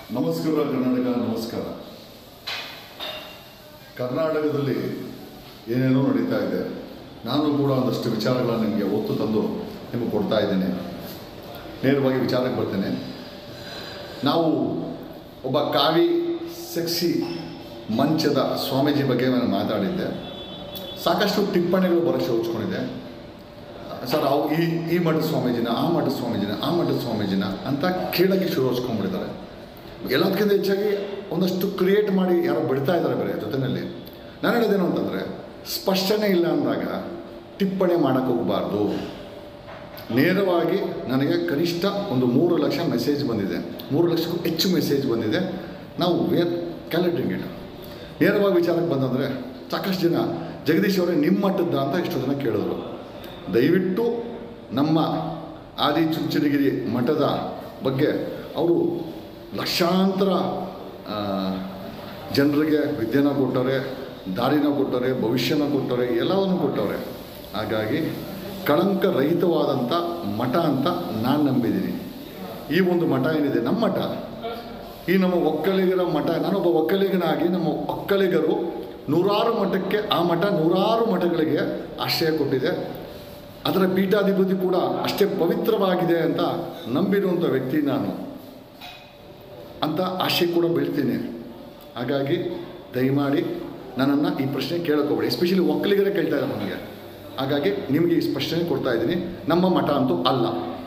ನಮಸ್ಕಾರ ಕರ್ನಾಟಕ ನಮಸ್ಕಾರ ಕರ್ನಾಟಕದಲ್ಲಿ ಏನೇನೋ ನಡೀತಾ ಇದೆ ನಾನು ಕೂಡ ಒಂದಷ್ಟು ವಿಚಾರಗಳನ್ನು ನಿಮಗೆ ಒತ್ತು ತಂದು ನಿಮಗೆ ಕೊಡ್ತಾ ಇದ್ದೇನೆ ನೇರವಾಗಿ ವಿಚಾರಕ್ಕೆ ಬರ್ತೇನೆ ನಾವು ಒಬ್ಬ ಕಾವಿ ಸೆಕ್ಸಿ ಮಂಚದ ಸ್ವಾಮೀಜಿ ಬಗ್ಗೆ ನಾನು ಮಾತಾಡಿದ್ದೆ ಸಾಕಷ್ಟು ಟಿಪ್ಪಣಿಗಳು ಬರೋಕ್ಕೆ ಹೋಚ್ಕೊಂಡಿದೆ ಸರ್ ಅವು ಈ ಈ ಮಠದ ಸ್ವಾಮೀಜಿನ ಆ ಮಠದ ಸ್ವಾಮೀಜಿನ ಆ ಮಠದ ಸ್ವಾಮೀಜಿನ ಅಂತ ಕೇಳೋಕ್ಕೆ ಶುರು ಹಚ್ಕೊಂಡ್ಬಿಟ್ಟಿದ್ದಾರೆ ಎಲ್ಲದಕ್ಕಿಂತ ಹೆಚ್ಚಾಗಿ ಒಂದಷ್ಟು ಕ್ರಿಯೇಟ್ ಮಾಡಿ ಯಾರೋ ಬಿಡ್ತಾ ಇದ್ದಾರೆ ಬೇರೆ ಜೊತೆಯಲ್ಲಿ ನಾನು ಹೇಳೋದೇನು ಅಂತಂದರೆ ಸ್ಪಷ್ಟನೆ ಇಲ್ಲ ಅಂದಾಗ ಟಿಪ್ಪಣಿ ಮಾಡೋಕ್ಕೆ ಹೋಗಬಾರ್ದು ನೇರವಾಗಿ ನನಗೆ ಕನಿಷ್ಠ ಒಂದು ಮೂರು ಲಕ್ಷ ಮೆಸೇಜ್ ಬಂದಿದೆ ಮೂರು ಲಕ್ಷಕ್ಕೂ ಹೆಚ್ಚು ಮೆಸೇಜ್ ಬಂದಿದೆ ನಾವು ವೇರ್ ಕ್ಯಾಲೆಂಡ್ರಿಂಗ್ ಇಟ್ ನೇರವಾಗಿ ವಿಚಾರಕ್ಕೆ ಬಂದಂದರೆ ಸಾಕಷ್ಟು ಜನ ಜಗದೀಶ್ ಅವರೇ ನಿಮ್ಮ ಮಟ್ಟದ್ದ ಅಂತ ಎಷ್ಟೋ ಜನ ಕೇಳಿದ್ರು ದಯವಿಟ್ಟು ನಮ್ಮ ಆದಿ ಚುಂಚನಗಿರಿ ಮಠದ ಬಗ್ಗೆ ಅವರು ಲಕ್ಷಾಂತರ ಆ, ಜನರಿಗೆ ವಿದ್ಯೆನ ಕೊಟ್ಟರೆ ದಾರಿನ ಕೊಟ್ಟರೆ ಭವಿಷ್ಯನ ಕೊಟ್ಟರೆ ಎಲ್ಲವನ್ನು ಕೊಟ್ಟವ್ರೆ ಹಾಗಾಗಿ ಕಳಂಕ ರಹಿತವಾದಂಥ ಮಠ ಅಂತ ನಾನು ನಂಬಿದ್ದೀನಿ ಈ ಒಂದು ಮಠ ಏನಿದೆ ನಮ್ಮ ಮಠ ಈ ನಮ್ಮ ಒಕ್ಕಲಿಗರ ಮಠ ನಾನೊಬ್ಬ ಒಕ್ಕಲಿಗನಾಗಿ ನಮ್ಮ ಒಕ್ಕಲಿಗರು ನೂರಾರು ಮಠಕ್ಕೆ ಆ ಮಠ ನೂರಾರು ಮಠಗಳಿಗೆ ಆಶ್ರಯ ಕೊಟ್ಟಿದೆ ಅದರ ಪೀಠಾಧಿಪತಿ ಕೂಡ ಅಷ್ಟೇ ಪವಿತ್ರವಾಗಿದೆ ಅಂತ ನಂಬಿರುವಂಥ ವ್ಯಕ್ತಿ ನಾನು ಅಂತ ಆಶೆ ಕೂಡ ಬೀಳ್ತೀನಿ ಹಾಗಾಗಿ ದಯಮಾಡಿ ನನ್ನನ್ನು ಈ ಪ್ರಶ್ನೆ ಕೇಳೋಕೋಬೇಡಿ ಎಸ್ಪೆಷಲಿ ಒಕ್ಕಲಿಗರೇ ಕೇಳ್ತಾ ಇದ್ದಾರೆ ನನಗೆ ಹಾಗಾಗಿ ನಿಮಗೆ ಈ ಸ್ಪಷ್ಟನೆ ಕೊಡ್ತಾ ಇದ್ದೀನಿ ನಮ್ಮ ಮಠ ಅಂತೂ ಅಲ್ಲ